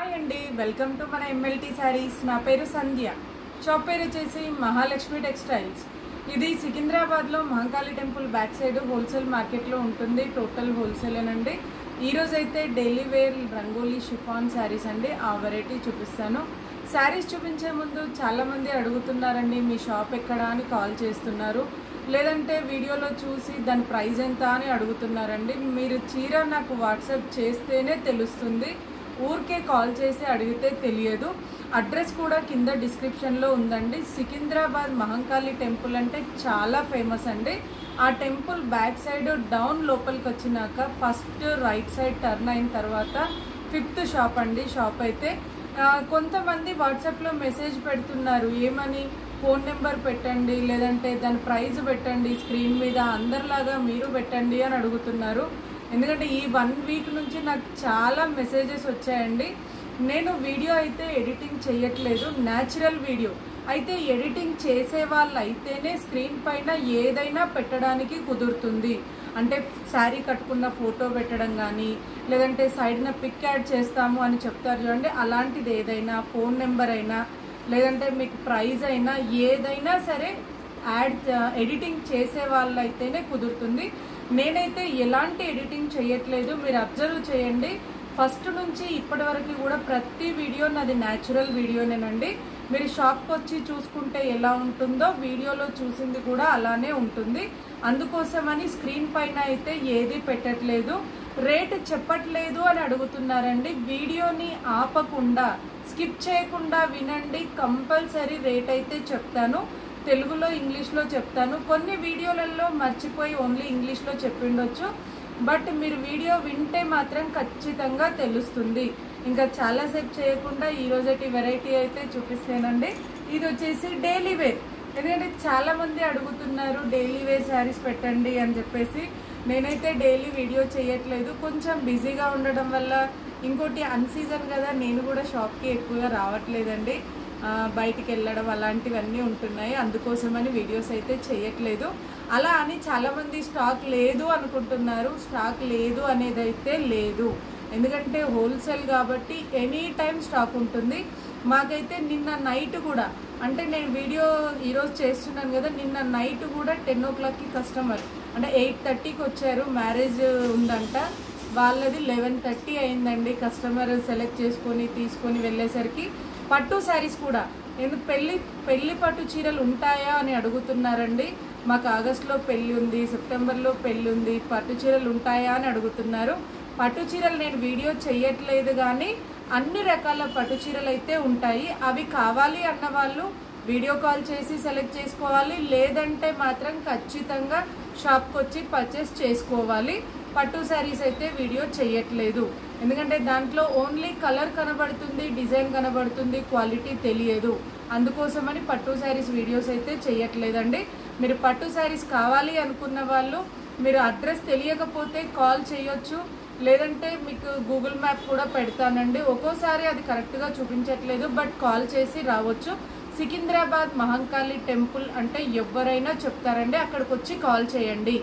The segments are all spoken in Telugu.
హాయ్ అండి వెల్కమ్ టు మన ఎంఎల్టీ శారీస్ నా పేరు సంధ్య షాప్ పేరు వచ్చేసి మహాలక్ష్మి టెక్స్టైల్స్ ఇది సికింద్రాబాద్లో Mahankali temple back side wholesale మార్కెట్లో ఉంటుంది టోటల్ హోల్సేల్ అండి ఈరోజు అయితే daily wear rangoli chiffon saris అండి ఆ వెరైటీ చూపిస్తాను శారీస్ చూపించే ముందు చాలామంది అడుగుతున్నారండి మీ షాప్ ఎక్కడ అని కాల్ చేస్తున్నారు లేదంటే వీడియోలో చూసి దాని ప్రైస్ ఎంత అని అడుగుతున్నారండి మీరు చీర నాకు వాట్సాప్ చేస్తేనే తెలుస్తుంది ఊరికే కాల్ చేసి అడిగితే తెలియదు అడ్రస్ కూడా కింద డిస్క్రిప్షన్లో ఉందండి సికింద్రాబాద్ మహంకాళి టెంపుల్ అంటే చాలా ఫేమస్ అండి ఆ టెంపుల్ బ్యాక్ సైడ్ డౌన్ లోపలికి వచ్చినాక ఫస్ట్ రైట్ సైడ్ టర్న్ అయిన తర్వాత ఫిఫ్త్ షాప్ అండి షాప్ అయితే ఆ, కొంతమంది వాట్సాప్లో మెసేజ్ పెడుతున్నారు ఏమని ఫోన్ నెంబర్ పెట్టండి లేదంటే దాని ప్రైస్ పెట్టండి స్క్రీన్ మీద అందరిలాగా మీరు పెట్టండి అని అడుగుతున్నారు ఎందుకంటే ఈ వన్ వీక్ నుంచి నాకు చాలా మెసేజెస్ వచ్చాయండి నేను వీడియో అయితే ఎడిటింగ్ చేయట్లేదు న్యాచురల్ వీడియో అయితే ఎడిటింగ్ చేసే వాళ్ళు అయితేనే స్క్రీన్ పైన ఏదైనా పెట్టడానికి కుదురుతుంది అంటే శారీ కట్టుకున్న ఫోటో పెట్టడం కానీ లేదంటే సైడ్న పిక్ యాడ్ చేస్తాము అని చెప్తారు చూడండి అలాంటిది ఏదైనా ఫోన్ నెంబర్ అయినా లేదంటే మీకు ప్రైజ్ అయినా ఏదైనా సరే యాడ్ ఎడిటింగ్ చేసే వాళ్ళైతేనే కుదురుతుంది నేనైతే ఎలాంటి ఎడిటింగ్ చేయట్లేదు మీరు అబ్జర్వ్ చేయండి ఫస్ట్ నుంచి ఇప్పటి వరకు కూడా ప్రతి వీడియో నాది న్యాచురల్ వీడియోనేనండి మీరు షాప్కి వచ్చి చూసుకుంటే ఎలా ఉంటుందో వీడియోలో చూసింది కూడా అలానే ఉంటుంది అందుకోసమని స్క్రీన్ పైన అయితే ఏది పెట్టట్లేదు రేట్ చెప్పట్లేదు అని అడుగుతున్నారండి వీడియోని ఆపకుండా స్కిప్ చేయకుండా వినండి కంపల్సరీ రేట్ అయితే చెప్తాను తెలుగులో ఇంగ్లీష్లో చెప్తాను కొన్ని వీడియోలలో మర్చిపోయి ఓన్లీ ఇంగ్లీష్లో చెప్పిండొచ్చు బట్ మీరు వీడియో వింటే మాత్రం ఖచ్చితంగా తెలుస్తుంది ఇంకా చాలాసేపు చేయకుండా ఈ రోజటి వెరైటీ అయితే చూపిస్తానండి ఇది వచ్చేసి డైలీ వేర్ ఎందుకంటే చాలా మంది అడుగుతున్నారు డైలీ వేర్ శారీస్ పెట్టండి అని చెప్పేసి నేనైతే డైలీ వీడియో చేయట్లేదు కొంచెం బిజీగా ఉండడం వల్ల ఇంకోటి అన్సీజన్ కదా నేను కూడా షాప్కి ఎక్కువగా రావట్లేదండి ఆ, బయటికి వెళ్ళడం అలాంటివన్నీ ఉంటున్నాయి అందుకోసమని వీడియోస్ అయితే చేయట్లేదు అలా అని చాలామంది స్టాక్ లేదు అనుకుంటున్నారు స్టాక్ లేదు అనేది అయితే లేదు ఎందుకంటే హోల్సేల్ కాబట్టి ఎనీ టైం స్టాక్ ఉంటుంది మాకైతే నిన్న నైట్ కూడా అంటే నేను వీడియో ఈరోజు చేస్తున్నాను కదా నిన్న నైట్ కూడా టెన్ ఓ క్లాక్కి కస్టమర్ అంటే ఎయిట్ థర్టీకి వచ్చారు మ్యారేజ్ ఉందంట వాళ్ళది లెవెన్ థర్టీ అయిందండి కస్టమర్ సెలెక్ట్ చేసుకొని తీసుకొని వెళ్ళేసరికి పట్టు శారీస్ కూడా ఎందుకు పెళ్లి పెళ్లి పట్టు చీరలు ఉంటాయా అని అడుగుతున్నారండి మాకు ఆగస్టులో పెళ్లి ఉంది సెప్టెంబర్లో పెళ్లి ఉంది పట్టు చీరలు ఉంటాయా అని అడుగుతున్నారు పట్టు చీరలు నేను వీడియో చేయట్లేదు కానీ అన్ని రకాల పట్టు చీరలు అయితే ఉంటాయి అవి కావాలి అన్న వాళ్ళు వీడియో కాల్ చేసి సెలెక్ట్ చేసుకోవాలి లేదంటే మాత్రం ఖచ్చితంగా షాప్కి వచ్చి పర్చేస్ చేసుకోవాలి పట్టు శారీస్ అయితే వీడియో చేయట్లేదు ఎందుకంటే దాంట్లో ఓన్లీ కలర్ కనబడుతుంది డిజైన్ కనబడుతుంది క్వాలిటీ తెలియదు అందుకోసమని పట్టు శారీస్ వీడియోస్ అయితే చేయట్లేదండి మీరు పట్టు శారీస్ కావాలి అనుకున్న వాళ్ళు మీరు అడ్రస్ తెలియకపోతే కాల్ చేయొచ్చు లేదంటే మీకు గూగుల్ మ్యాప్ కూడా పెడతానండి ఒక్కోసారి అది కరెక్ట్గా చూపించట్లేదు బట్ కాల్ చేసి రావచ్చు సికింద్రాబాద్ మహంకాళి టెంపుల్ అంటే ఎవరైనా చెప్తారండి అక్కడికి వచ్చి కాల్ చేయండి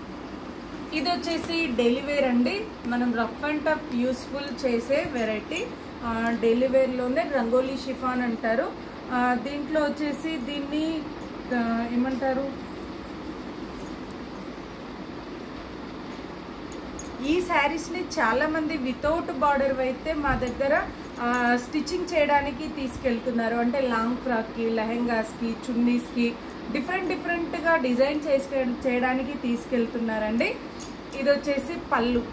ఇది వచ్చేసి డెలివేర్ అండి మనం రఫ్ అండ్ టఫ్ యూస్ఫుల్ చేసే వెరైటీ డెలివేర్లోనే రంగోలీ షిఫాన్ అంటారు ఆ, దీంట్లో వచ్చేసి దీన్ని ఆ, ఏమంటారు ఈ శారీస్ని చాలామంది వితౌట్ బార్డర్ అయితే మా దగ్గర ఆ, స్టిచ్చింగ్ చేయడానికి తీసుకెళ్తున్నారు అంటే లాంగ్ ఫ్రాక్కి లెహెంగాస్కి చున్నీస్కి డిఫరెంట్ డిఫరెంట్గా డిజైన్ చేసుకె చేయడానికి తీసుకెళ్తున్నారండి ఇది వచ్చేసి పళ్ళు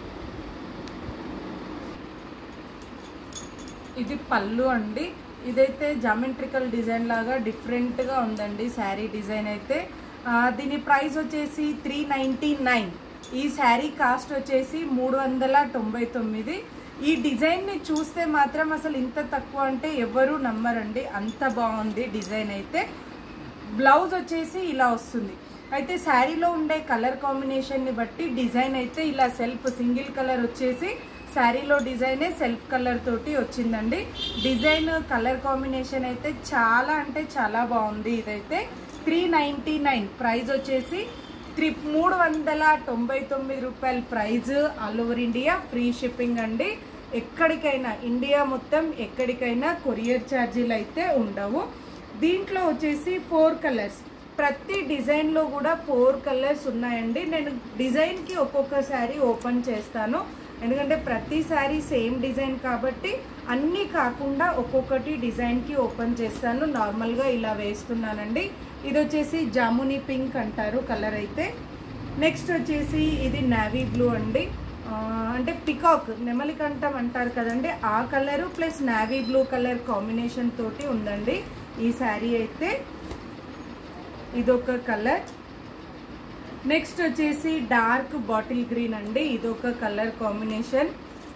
ఇది పళ్ళు అండి ఇదైతే జామెట్రికల్ డిజైన్ లాగా డిఫరెంట్గా ఉందండి శారీ డిజైన్ అయితే ఆ, దీని ప్రైస్ వచ్చేసి త్రీ నైంటీ నైన్ ఈ శారీ కాస్ట్ వచ్చేసి మూడు వందల తొంభై తొమ్మిది ఈ డిజైన్ని చూస్తే మాత్రం అసలు ఇంత తక్కువ అంటే ఎవరు నమ్మరండి అంత బాగుంది డిజైన్ అయితే బ్లౌజ్ వచ్చేసి ఇలా వస్తుంది అయితే శారీలో ఉండే కలర్ కాంబినేషన్ని బట్టి డిజైన్ అయితే ఇలా సెల్ఫ్ సింగిల్ కలర్ వచ్చేసి శారీలో డిజైనే సెల్ఫ్ కలర్ తోటి వచ్చిందండి డిజైన్ కలర్ కాంబినేషన్ అయితే చాలా అంటే చాలా బాగుంది ఇదైతే త్రీ నైంటీ నైన్ ప్రైస్ వచ్చేసి త్రీ మూడు వందల తొంభై తొమ్మిది రూపాయల price all over India free shipping అండి ఎక్కడికైనా ఇండియా మొత్తం ఎక్కడికైనా కొరియర్ ఛార్జీలు అయితే ఉండవు దీంట్లో వచ్చేసి ఫోర్ కలర్స్ ప్రతి డిజైన్లో కూడా ఫోర్ కలర్స్ ఉన్నాయండి నేను డిజైన్కి ఒక్కొక్క శారీ ఓపెన్ చేస్తాను ఎందుకంటే ప్రతి శారీ సేమ్ డిజైన్ కాబట్టి అన్నీ కాకుండా ఒక్కొక్కటి డిజైన్కి ఓపెన్ చేస్తాను నార్మల్గా ఇలా వేస్తున్నానండి ఇది వచ్చేసి జాముని పింక్ అంటారు కలర్ అయితే నెక్స్ట్ వచ్చేసి ఇది నావీ బ్లూ అండి ఆ, అంటే పికాక్ నెమలికంఠం అంటారు కదండి ఆ colour plus navy blue colour combination తోటి ఉందండి ఈ శారీ అయితే ఇదొక కలర్ నెక్స్ట్ వచ్చేసి డార్క్ బాటిల్ గ్రీన్ అండి ఇదొక కలర్ కాంబినేషన్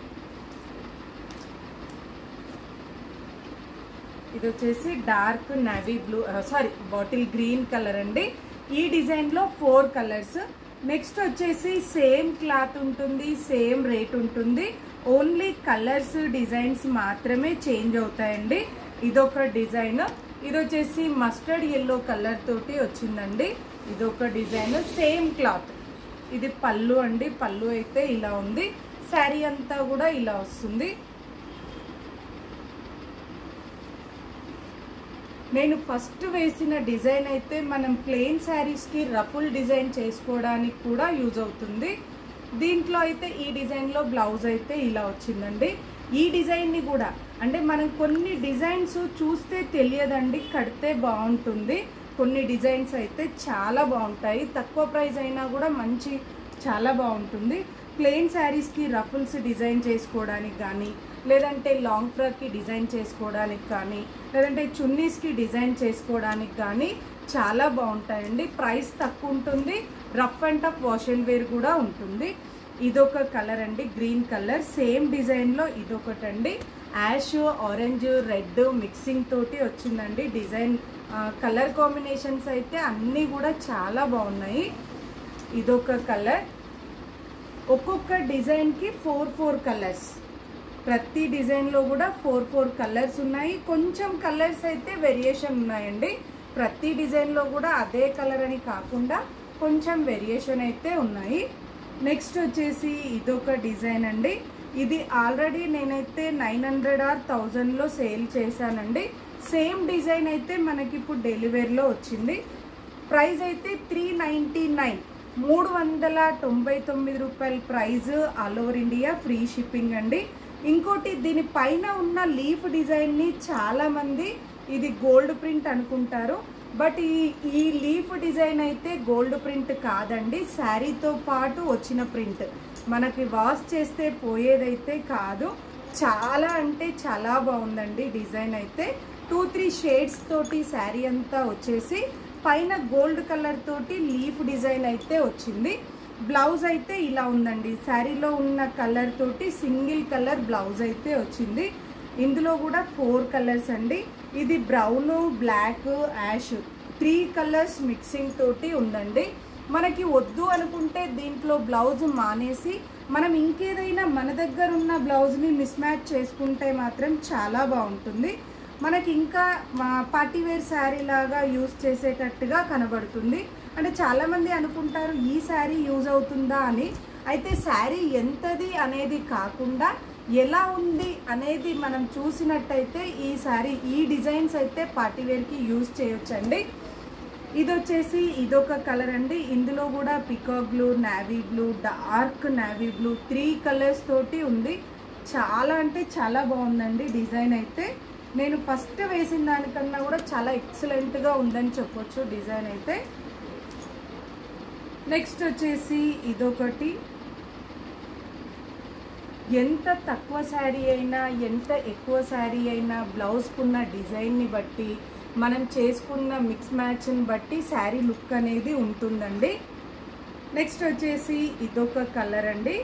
ఇది వచ్చేసి dark navy blue sari bottle green colour అండి ఈ డిజైన్లో ఫోర్ కలర్స్ నెక్స్ట్ వచ్చేసి సేమ్ క్లాత్ ఉంటుంది సేమ్ రేట్ ఉంటుంది ఓన్లీ కలర్స్ డిజైన్స్ మాత్రమే చేంజ్ అవుతాయండి ఇదొక డిజైన్ ఇది వచ్చేసి మస్టర్డ్ ఎల్లో కలర్ తోటి వచ్చిందండి ఇదొక డిజైన్ సేమ్ క్లాత్ ఇది పళ్ళు అండి పళ్ళు అయితే ఇలా ఉంది శారీ అంతా కూడా ఇలా వస్తుంది నేను ఫస్ట్ వేసిన డిజైన్ అయితే మనం ప్లెయిన్ శారీస్కి రఫుల్ డిజైన్ చేసుకోవడానికి కూడా యూజ్ అవుతుంది దీంట్లో అయితే ఈ డిజైన్లో బ్లౌజ్ అయితే ఇలా వచ్చిందండి ఈ డిజైన్ని కూడా అంటే మనం కొన్ని డిజైన్స్ చూస్తే తెలియదండి కడితే బాగుంటుంది కొన్ని డిజైన్స్ అయితే చాలా బాగుంటాయి తక్కువ ప్రైస్ అయినా కూడా మంచి చాలా బాగుంటుంది ప్లెయిన్ శారీస్కి రఫుల్స్ డిజైన్ చేసుకోవడానికి కానీ లేదంటే లాంగ్ ఫ్రాక్కి డిజైన్ చేసుకోవడానికి కానీ లేదంటే చున్నీస్కి డిజైన్ చేసుకోవడానికి కానీ చాలా బాగుంటాయండి ప్రైస్ తక్కువ ఉంటుంది rough and tough wash and wear కూడా ఉంటుంది ఇదొక కలర్ అండి గ్రీన్ కలర్ సేమ్ డిజైన్లో ఇదొకటి అండి యాష్ ఆరెంజ్ రెడ్ మిక్సింగ్ తోటి వచ్చిందండి డిజైన్ కలర్ కాంబినేషన్స్ అయితే అన్నీ కూడా చాలా బాగున్నాయి ఇదొక కలర్ ఒక్కొక్క డిజైన్కి ఫోర్ ఫోర్ కలర్స్ ప్రతి డిజైన్లో కూడా ఫోర్ ఫోర్ కలర్స్ ఉన్నాయి కొంచెం కలర్స్ అయితే వేరియేషన్ ఉన్నాయండి ప్రతి డిజైన్లో కూడా అదే కలర్ అని కాకుండా కొంచెం వేరియేషన్ అయితే ఉన్నాయి నెక్స్ట్ వచ్చేసి ఇదొక డిజైన్ అండి ఇది ఆల్రెడీ నేనైతే నైన్ హండ్రెడ్ ఆర్ థౌజండ్లో సేల్ చేశానండి సేమ్ డిజైన్ అయితే మనకి ఇప్పుడు డెలివరీలో వచ్చింది ప్రైస్ అయితే త్రీ నైంటీ నైన్ మూడు వందల తొంభై తొమ్మిది రూపాయల price all over India free shipping అండి ఇంకోటి దీని పైన ఉన్న లీఫ్ డిజైన్ని చాలామంది ఇది గోల్డ్ ప్రింట్ అనుకుంటారు బట్ ఈ ఈ లీఫ్ డిజైన్ అయితే గోల్డ్ ప్రింట్ కాదండి శారీతో పాటు వచ్చిన ప్రింట్ మనకి వాష్ చేస్తే పోయేదైతే కాదు చాలా అంటే చాలా బాగుందండి డిజైన్ అయితే టూ త్రీ షేడ్స్ తోటి శారీ అంతా వచ్చేసి పైన గోల్డ్ కలర్ తోటి లీఫ్ డిజైన్ అయితే వచ్చింది బ్లౌజ్ అయితే ఇలా ఉందండి శారీలో ఉన్న కలర్ తోటి సింగిల్ కలర్ బ్లౌజ్ అయితే వచ్చింది ఇందులో కూడా ఫోర్ కలర్స్ అండి ఇది brown black ash three colours mixing తోటి ఉందండి మనకి వద్దు అనుకుంటే దీంట్లో బ్లౌజ్ మానేసి మనం ఇంకేదైనా మన దగ్గర ఉన్న బ్లౌజ్ని మిస్ మ్యాచ్ చేసుకుంటే మాత్రం చాలా బాగుంటుంది మనకి ఇంకా పార్టీ వేర్ శారీ లాగా యూస్ చేసేటట్టుగా కనబడుతుంది అంటే చాలామంది అనుకుంటారు ఈ శారీ యూజ్ అవుతుందా అని అయితే శారీ ఎంతది అనేది కాకుండా ఎలా ఉంది అనేది మనం చూసినట్టయితే ఈ శారీ ఈ డిజైన్స్ అయితే పార్టీ వేర్కి యూజ్ చేయొచ్చండి ఇది వచ్చేసి ఇదొక కలర్ అండి ఇందులో కూడా peacock blue navy blue dark navy blue three colours తోటి ఉంది చాలా అంటే చాలా బాగుందండి డిజైన్ అయితే నేను ఫస్ట్ వేసిన దానికన్నా కూడా చాలా ఎక్సలెంట్గా ఉందని చెప్పొచ్చు డిజైన్ అయితే నెక్స్ట్ వచ్చేసి ఇదొకటి ఎంత తక్కువ శారీ అయినా ఎంత ఎక్కువ శారీ అయినా బ్లౌజ్కున్న డిజైన్ని బట్టి మనం చేసుకున్న మిక్స్ మ్యాచ్ని బట్టి శారీ లుక్ అనేది ఉంటుందండి నెక్స్ట్ వచ్చేసి ఇదొక కలర్ అండి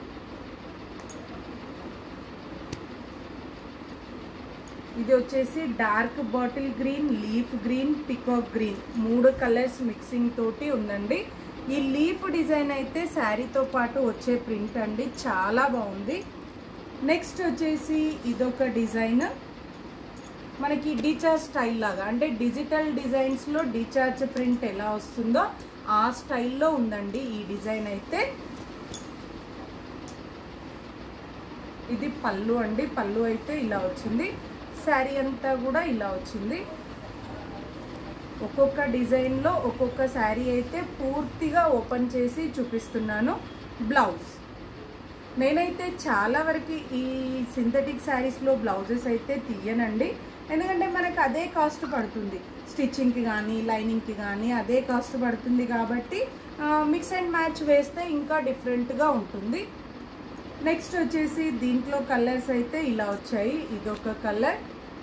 ఇది వచ్చేసి dark bottle green leaf green peacock green మూడు కలర్స్ మిక్సింగ్ తోటి ఉందండి ఈ లీఫ్ డిజైన్ అయితే శారీతో పాటు వచ్చే ప్రింట్ అండి చాలా బాగుంది నెక్స్ట్ వచ్చేసి ఇదొక డిజైన్ మనకి డిచార్జ్ స్టైల్ లాగా అంటే డిజిటల్ డిజైన్స్లో డిచార్జ్ ప్రింట్ ఎలా వస్తుందో ఆ స్టైల్లో ఉందండి ఈ డిజైన్ అయితే ఇది పళ్ళు అండి పళ్ళు అయితే ఇలా వచ్చింది శారీ అంతా కూడా ఇలా వచ్చింది ఒక్కొక్క డిజైన్లో ఒక్కొక్క శారీ అయితే పూర్తిగా ఓపెన్ చేసి చూపిస్తున్నాను బ్లౌజ్ నేనైతే చాలా వరకు ఈ సింథటిక్ శారీస్లో బ్లౌజెస్ అయితే తీయనండి ఎందుకంటే మనకు అదే కాస్ట్ పడుతుంది స్టిచ్చింగ్కి కానీ లైనింగ్కి కానీ అదే కాస్ట్ పడుతుంది కాబట్టి మిక్స్ అండ్ మ్యాచ్ వేస్తే ఇంకా డిఫరెంట్గా ఉంటుంది నెక్స్ట్ వచ్చేసి దీంట్లో కలర్స్ అయితే ఇలా వచ్చాయి ఇదొక కలర్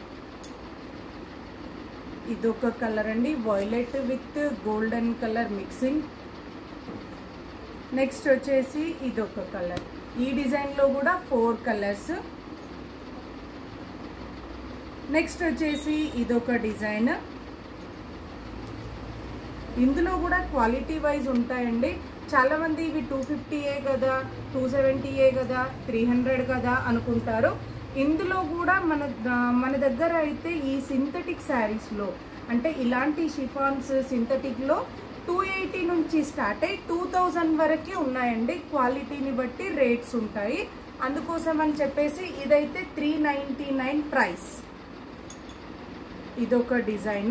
ఇదొక కలర్ అండి violet with golden colour mixing next వచ్చేసి ఇదొక కలర్ ఈ డిజైన్లో కూడా ఫోర్ కలర్స్ నెక్స్ట్ వచ్చేసి ఇదొక డిజైన్ ఇందులో కూడా క్వాలిటీ వైజ్ ఉంటాయండి చాలామంది ఇవి టూ ఫిఫ్టీయే కదా టూ సెవెంటీయే కదా త్రీ హండ్రెడ్ కదా అనుకుంటారు ఇందులో కూడా మన ద- మన దగ్గర అయితే ఈ సింథటిక్ శారీస్లో అంటే ఇలాంటి షిఫాన్స్ సింథటిక్లో టూ ఎయిటీ నుంచి స్టార్ట్ అయ్యి టూ థౌజండ్ వరకే ఉన్నాయండి క్వాలిటీని బట్టి రేట్స్ ఉంటాయి అందుకోసం అని చెప్పేసి ఇదైతే త్రీ నైంటీ నైన్ ప్రైస్ ఇదొక డిజైన్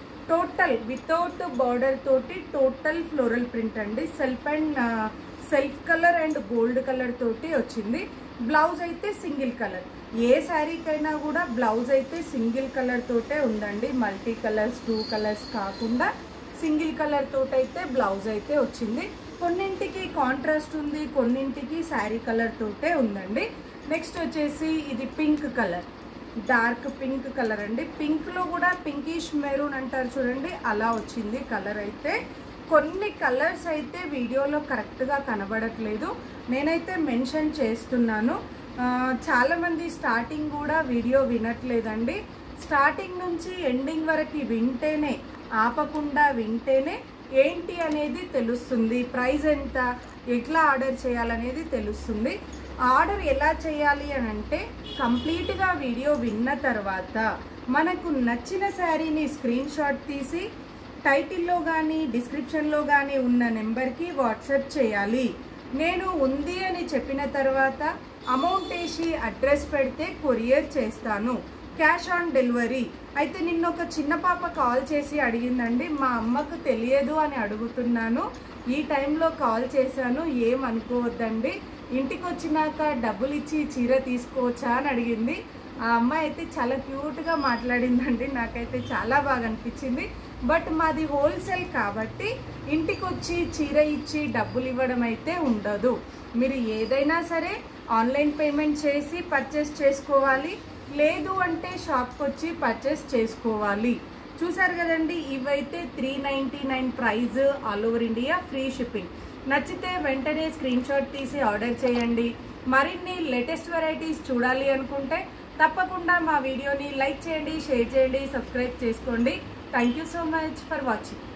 టోటల్ వితౌట్ బార్డర్ తోటి టోటల్ ఫ్లోరల్ ప్రింట్ అండి self and self colour and gold colour తోటి వచ్చింది బ్లౌజ్ అయితే సింగిల్ కలర్ ఏ శారీకైనా కూడా బ్లౌజ్ అయితే సింగిల్ కలర్ తోటే ఉందండి మల్టీ కలర్స్ టూ కలర్స్ కాకుండా సింగిల్ కలర్ తోటైతే బ్లౌజ్ అయితే వచ్చింది కొన్నింటికి కాంట్రాస్ట్ ఉంది కొన్నింటికి శారీ కలర్ తోటే ఉందండి నెక్స్ట్ వచ్చేసి ఇది pink colour dark pink colour అండి పింక్ లో కూడా పింకిష్ మెరూన్ అంటారు చూడండి అలా వచ్చింది కలర్ అయితే కొన్ని కలర్స్ అయితే వీడియోలో కరెక్ట్గా కనబడట్లేదు నేనైతే మెన్షన్ చేస్తున్నాను ఆ, చాలామంది స్టార్టింగ్ కూడా వీడియో వినట్లేదండి స్టార్టింగ్ నుంచి ఎండింగ్ వరకు వింటేనే ఆపకుండా వింటేనే ఏంటి అనేది తెలుస్తుంది ప్రైస్ ఎంత ఎట్లా ఆర్డర్ చేయాలనేది తెలుస్తుంది ఆర్డర్ ఎలా చేయాలి అని అంటే కంప్లీట్గా వీడియో విన్న తర్వాత మనకు నచ్చిన శారీని స్క్రీన్ షాట్ తీసి టైటిల్లో కానీ డిస్క్రిప్షన్లో కానీ ఉన్న నెంబర్కి వాట్సాప్ చేయాలి నేను ఉంది అని చెప్పిన తర్వాత అమౌంట్ వేసి అడ్రస్ పెడితే కొరియర్ చేస్తాను క్యాష్ ఆన్ డెలివరీ అయితే నిన్న ఒక చిన్న పాప కాల్ చేసి అడిగిందండి మా అమ్మకు తెలియదు అని అడుగుతున్నాను ఈ టైంలో కాల్ చేశాను ఏమనుకోవద్దండి ఇంటికి వచ్చినాక డబ్బులు ఇచ్చి చీర తీసుకోవచ్చా అని అడిగింది ఆ అమ్మాయి అయితే చాలా క్యూట్గా మాట్లాడిందండి నాకైతే చాలా బాగా అనిపించింది బట్ మాది హోల్సేల్ కాబట్టి ఇంటికి వచ్చి చీర ఇచ్చి డబ్బులు ఇవ్వడం అయితే ఉండదు మీరు ఏదైనా సరే ఆన్లైన్ పేమెంట్ చేసి పర్చేస్ చేసుకోవాలి లేదు అంటే షాప్కి వచ్చి పర్చేస్ చేసుకోవాలి చూసారు కదండి ఇవైతే three ninety nine price all over India free shipping నచ్చితే వెంటనే స్క్రీన్ షాట్ తీసి ఆర్డర్ చేయండి మరిన్ని లేటెస్ట్ వెరైటీస్ చూడాలి అనుకుంటే తప్పకుండా మా వీడియోని లైక్ చేయండి షేర్ చేయండి సబ్స్క్రైబ్ చేసుకోండి thank you so much for watching